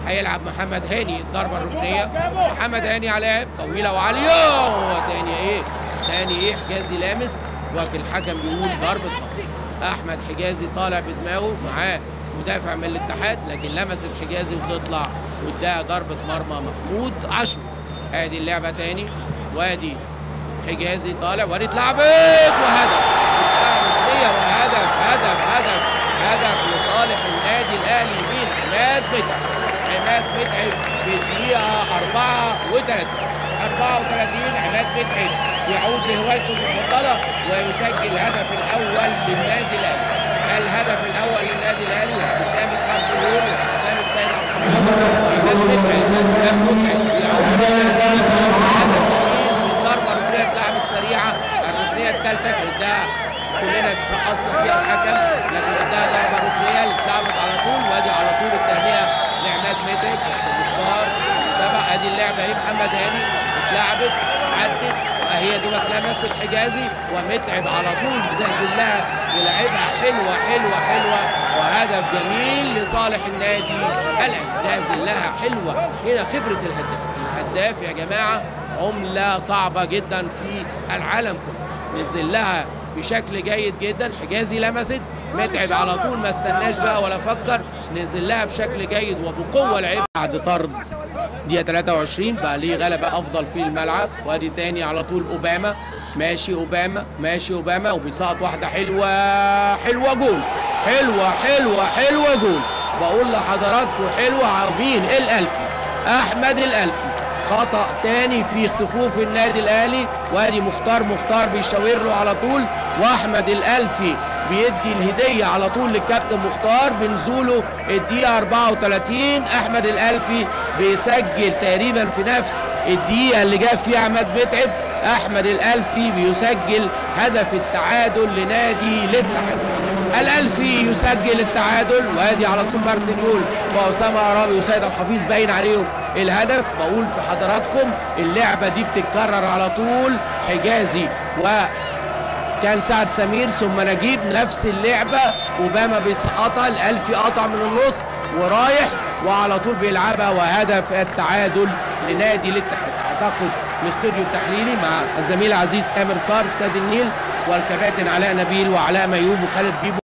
هيلعب محمد هاني الضربه الركنيه محمد هاني على طويله وعاليه تاني ايه تاني ايه حجازي لامس وكل الحكم بيقول ضربه مرمى احمد حجازي طالع في دماغه معاه مدافع من الاتحاد لكن لمس الحجازي وتطلع واداها ضربه مرمى محمود عاشور ادي اللعبه تاني وادي حجازي طالع وادي اتلعبت وهدف ركنيه وهدف هدف هدف هدف لصالح النادي الاهلي من عماد متعب عماد متعب في الدقيقه 34 34 عماد متعب يعود لهوايته المفضله ويسجل الهدف الاول للنادي الاهلي الهدف الاول للنادي الاهلي وابتسامه كارتلون وابتسامه سيد عبد الحفيظ وعماد متعب عماد متعب يعود هدف جديد من ضربه ركنيه اتلعبت سريعه الركنيه الثالثه اداها كلنا اترقصنا فيها الحكم لكن اداها ضربه ركنيه اللي اتلعبت على طول وادي على طول التهنئه لعماد متعب المختار تبع ادي اللعبه اهي محمد هاني اتلعبت عدت وهي دوبك لمست حجازي ومتعب على طول بتنزل لها ولعبها حلوه حلوه حلوه وهدف جميل لصالح النادي الاهلي نازل لها حلوه هنا خبره الهداف الهداف يا جماعه عمله صعبه جدا في العالم كله نزل لها بشكل جيد جدا حجازي لمست متعب على طول ما استناش بقى ولا فكر نزل لها بشكل جيد وبقوه لعب بعد طرد دقيقه 23 بقى ليه غلبه افضل في الملعب وادي تاني على طول اوباما ماشي اوباما ماشي اوباما وبيسقط واحده حلوه حلوه جول حلوه حلوه حلوه جول بقول لحضراتكم حلوه عارفين الالفي احمد الالفي خطا تاني في صفوف النادي الاهلي وادي مختار مختار بيشاور له على طول واحمد الالفي بيدي الهديه على طول للكابتن مختار بنزوله الدقيقه 34 احمد الالفي بيسجل تقريبا في نفس الدقيقه اللي جاب فيها عماد متعب احمد الالفي بيسجل هدف التعادل لنادي الاتحاد الالفي يسجل التعادل وادي على طول مارتن يول واسامه عرابي وسيد الحفيظ باين عليهم الهدف بقول في حضراتكم اللعبه دي بتتكرر على طول حجازي و كان سعد سمير ثم نجيب نفس اللعبه اوباما بيسقطها الالفي قطع من النص ورايح وعلى طول بيلعبها وهدف التعادل لنادي الاتحاد اعتقد الاستوديو التحليلي مع الزميل عزيز تامر صار استاد النيل والكباتن علاء نبيل وعلاء ميوب وخالد بيبو